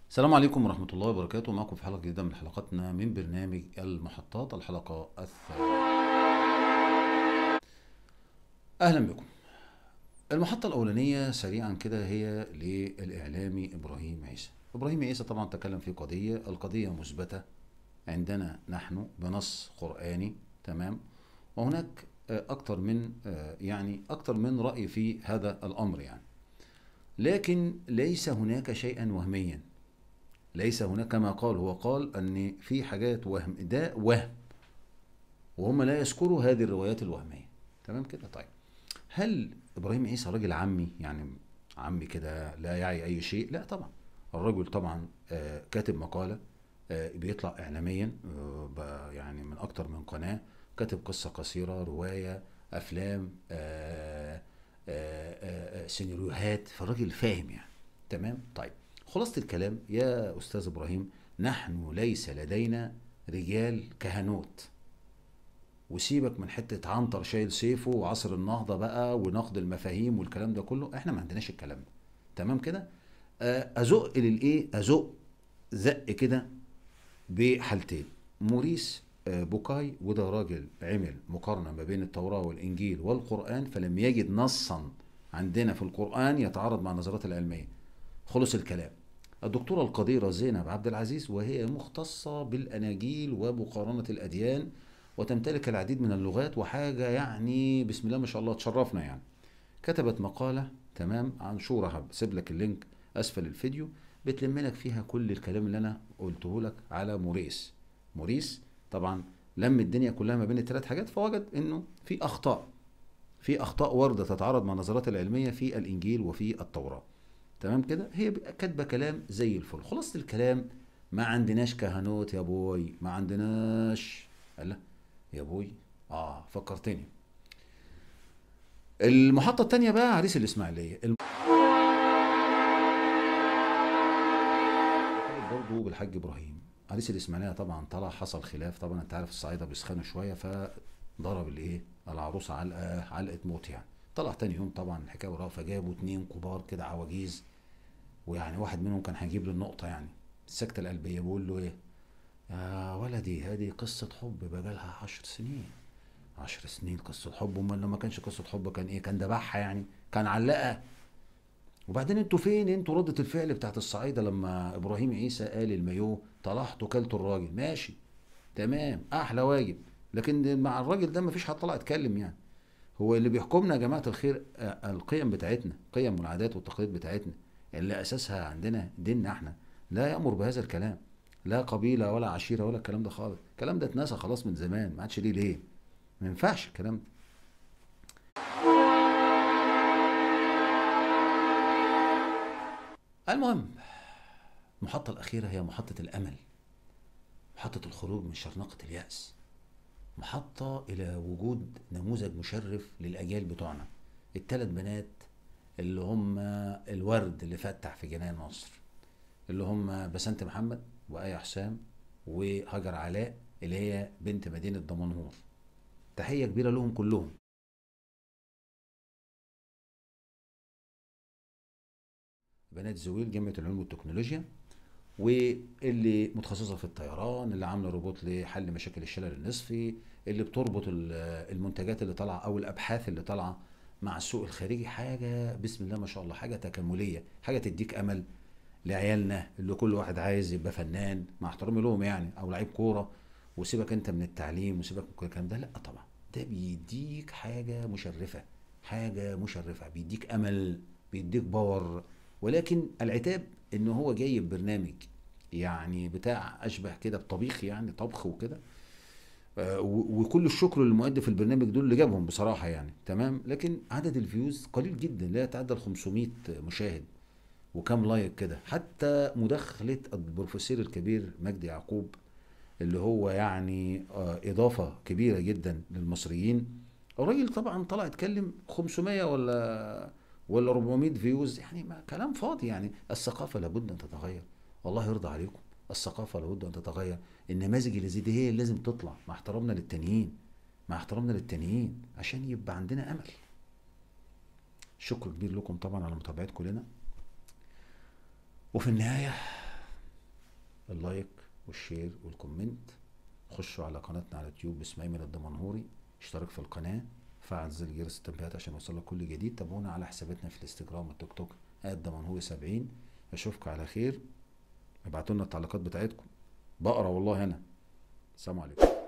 السلام عليكم ورحمة الله وبركاته معكم في حلقة جديدة من حلقاتنا من برنامج المحطات الحلقة الثانية أهلا بكم المحطة الأولانية سريعا كده هي للإعلامي إبراهيم عيسى إبراهيم عيسى طبعا تكلم في قضية القضية مثبتة عندنا نحن بنص قرآني تمام وهناك آه، أكتر من آه، يعني أكتر من رأي في هذا الأمر يعني لكن ليس هناك شيئا وهميا ليس هناك كما قال هو قال ان في حاجات وهم ده وهم وهم لا يذكروا هذه الروايات الوهميه تمام كده طيب هل ابراهيم عيسى راجل عمي يعني عمي كده لا يعي اي شيء لا طبعا الرجل طبعا آه، كاتب مقاله آه، بيطلع اعلاميا آه، بقى يعني من اكتر من قناه كاتب قصه قصيره روايه افلام آه، آه، آه، آه، سيناريوهات فالراجل فاهم يعني تمام طيب خلاصة الكلام يا أستاذ إبراهيم نحن ليس لدينا رجال كهنوت وسيبك من حتة عنتر شايل سيفه وعصر النهضة بقى ونقد المفاهيم والكلام ده كله احنا ما عندناش الكلام ده تمام كده آه، أزق للإيه أزق زق كده بحالتين موريس آه، بوكاي وده راجل عمل مقارنة ما بين التوراة والإنجيل والقرآن فلم يجد نصا عندنا في القرآن يتعارض مع النظريات العلمية خلص الكلام الدكتورة القديرة زينب عبد العزيز وهي مختصة بالأناجيل ومقارنة الأديان وتمتلك العديد من اللغات وحاجة يعني بسم الله ما شاء الله تشرفنا يعني كتبت مقالة تمام هنشورها بسيب لك اللينك أسفل الفيديو بتلم لك فيها كل الكلام اللي أنا قلته لك على موريس موريس طبعا لم الدنيا كلها ما بين الثلاث حاجات فوجد إنه في أخطاء في أخطاء واردة تتعارض مع النظريات العلمية في الإنجيل وفي التوراة تمام كده هي بقى كاتبه كلام زي الفل خلاصه الكلام ما عندناش كهنوت يا بوي ما عندناش قال لا يا بوي اه فكرتني المحطه التانية بقى عريس الاسماعيليه الم- برضه بالحاج ابراهيم عريس الاسماعيليه طبعا طلع حصل خلاف طبعا انت عارف الصعايده بيسخنوا شويه فضرب الايه العروسه علقه علقه موت يعني طلع تاني يوم طبعا الحكايه وراه فجابوا اتنين كبار كده عواجيز ويعني واحد منهم كان هيجيب له النقطة يعني السكتة القلبية بيقول له ايه يا ولدي هذه قصة حب بقالها عشر سنين عشر سنين قصة حب امال لو ما كانش قصة حب كان ايه كان دبحها يعني كان علقها وبعدين انتوا فين انتوا ردة الفعل بتاعت الصعايدة لما ابراهيم عيسى قال المايوه طلعت وكلت الراجل ماشي تمام احلى واجب لكن مع الراجل ده مفيش حد طلع يتكلم يعني هو اللي بيحكمنا يا جماعة الخير آه، القيم بتاعتنا قيم والعادات والتقاليد بتاعتنا اللي أساسها عندنا ديننا احنا لا يأمر بهذا الكلام لا قبيلة ولا عشيرة ولا الكلام ده خالص الكلام ده اتنسى خلاص من زمان ما عادش ليه ليه ما ينفعش الكلام ده المهم المحطة الأخيرة هي محطة الأمل محطة الخروج من شرنقة اليأس محطة إلى وجود نموذج مشرف للأجيال بتوعنا الثلاث بنات اللي هم الورد اللي فتح في جنان مصر اللي هم بسنت محمد وآية حسام وهاجر علاء اللي هي بنت مدينة دمنهور تحية كبيرة لهم كلهم بنات زويل جامعة العلوم والتكنولوجيا واللي متخصصة في الطيران اللي عاملة روبوت لحل مشاكل الشلل النصفي اللي بتربط ال- المنتجات اللي طالعة أو الأبحاث اللي طالعة مع السوق الخارجي حاجة بسم الله ما شاء الله حاجة تكاملية حاجة تديك أمل لعيالنا اللي كل واحد عايز يبقى فنان مع احترامي لهم يعني أو لعيب كورة وسيبك أنت من التعليم وسيبك من كل الكلام ده لا طبعا ده بيديك حاجة مشرفة حاجة مشرفة بيديك أمل بيديك باور ولكن العتاب ان هو جايب برنامج يعني بتاع اشبه كده بطبيخ يعني طبخ وكده آه، و- وكل الشكر للمؤدي في البرنامج دول اللي جابهم بصراحه يعني تمام لكن عدد الفيوز قليل جدا لا يتعدى ال 500 مشاهد وكام لايك كده حتى مداخله البروفيسور الكبير مجدي يعقوب اللي هو يعني آه، اضافه كبيره جدا للمصريين الراجل طبعا طلع يتكلم 500 ولا ولا 400 فيوز يعني ما كلام فاضي يعني الثقافه لابد ان تتغير والله يرضى عليكم الثقافه لابد ان تتغير النماذج اللي زي دي هي اللي لازم تطلع مع احترامنا للتانيين مع احترامنا للتانيين عشان يبقى عندنا امل شكر كبير لكم طبعا على متابعتكم لنا وفي النهايه اللايك والشير والكومنت خشوا على قناتنا على اليوتيوب باسم ايمن الدمنهوري اشترك في القناه فعل زر جرس التنبيهات عشان يوصلك كل جديد تابعونا على حساباتنا في الانستجرام والتيك توك الدمنهوري 70 اشوفكم على خير ابعتوا لنا التعليقات بتاعتكم بقرا والله انا السلام عليكم